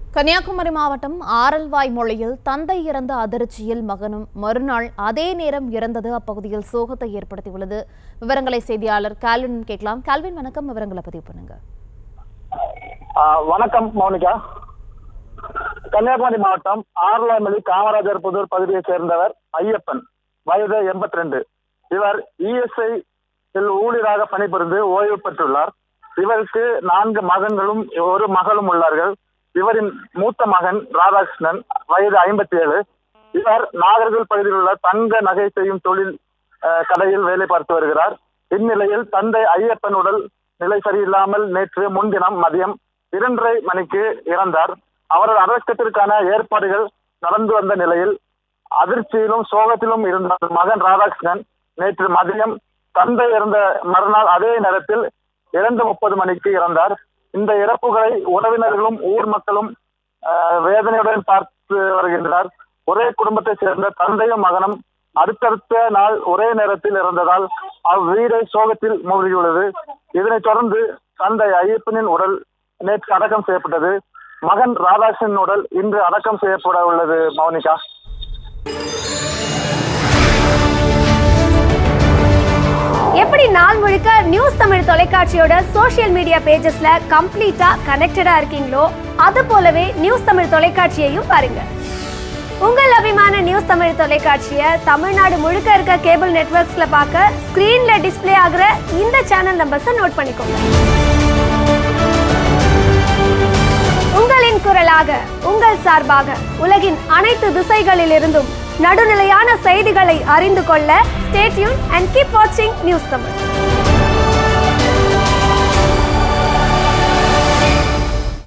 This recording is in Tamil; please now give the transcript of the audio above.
கன்னியாகுமரி மாவட்டம் ஆரல்வாய் மொழியில் தந்தை இறந்த அதிர்ச்சியில் மகனும் மறுநாள் அதே நேரம் இறந்தது அப்பகுதியில் சோகத்தை ஏற்படுத்தியுள்ளது விவரங்களை செய்தியாளர் கால்வின் கேட்கலாம் கால்வின் வணக்கம் விவரங்களை பதிவு பண்ணுங்க ஆ, வணக்கம் மௌனிகா கன்னியாகுமரி மாவட்டம் ஆர்லாமலி காமராஜர் புதூர் பகுதியைச் சேர்ந்தவர் ஐயப்பன் வயது எண்பத்தி ரெண்டு இவர் இஎஸ்ஐ ஊழியராக பணிபுரிந்து ஓய்வு பெற்றுள்ளார் இவருக்கு நான்கு மகன்களும் ஒரு மகளும் உள்ளார்கள் இவரின் மூத்த மகன் ராதாகிருஷ்ணன் வயது ஐம்பத்தி ஏழு இவர் நாகர்கோவில் பகுதியில் உள்ள தங்க நகை செய்யும் தொழில் அஹ், கடையில் வேலை பார்த்து வருகிறார் இந்நிலையில் தந்தை ஐயப்பன் உடல் நிலை சரியில்லாமல் நேற்று முன்தினம் மதியம் இரண்டரை மணிக்கு இறந்தார் அவரது அடக்கத்திற்கான ஏற்பாடுகள் நடந்து வந்த நிலையில் அதிர்ச்சியிலும் சோகத்திலும் இருந்த அவர் மகன் ராதாகிருஷ்ணன் நேற்று மதியம் தந்தை இறந்த மறுநாள் அதே நேரத்தில் இரண்டு முப்பது மணிக்கு இறந்தார் இந்த இறப்புகளை உறவினர்களும் ஊர் மக்களும் ஆஹ், வேதனையுடன் பார்த்து வருகின்றனர் ஒரே குடும்பத்தைச் சேர்ந்த தந்தையும் மகனும் அடுத்தடுத்த நாள் ஒரே நேரத்தில் இறந்ததால் அவ்வீடை சோகத்தில் மூழ்கியுள்ளது இதனைத் தொடர்ந்து தந்தை ஐயப்பனின் உடல் நேற்று அடக்கம் செய்யப்பட்டது மகன் ராதாகிருஷ்ணன் உடல் இன்று அடக்கம் செய்யப்பட உள்ளது மௌனிகா எப்படி நாள் முழுக்க நியூஸ் தமிழ் தொலைக்காட்சியோட சோஷியல் மீடியா பேஜஸ்ல கம்ப்ளீட்டா கனெக்டடா இருக்கீங்களோ அது போலவே நியூஸ் தமிழ் தொலைக்காட்சியையும் பாருங்க உங்கள் அபிமான நியூஸ் தமிழ் தொலைக்காட்சியை தமிழ்நாடு முழுக்க இருக்க கேபிள் நெட்வொர்க்ஸ்ல பார்க்க ஸ்கிரீன்ல டிஸ்ப்ளே ஆகுற இந்த சேனல் நம்பர்ஸை நோட் பண்ணிக்கோங்க உங்களின் குரலாக உங்கள் சார்பாக உலகின் அனைத்து திசைகளிலிருந்தும் நடுநிலையான செய்திகளை அறிந்து கொள்ள ஸ்டேட்யூன் அண்ட் கீப் வாட்சிங் நியூஸ் தமிழ்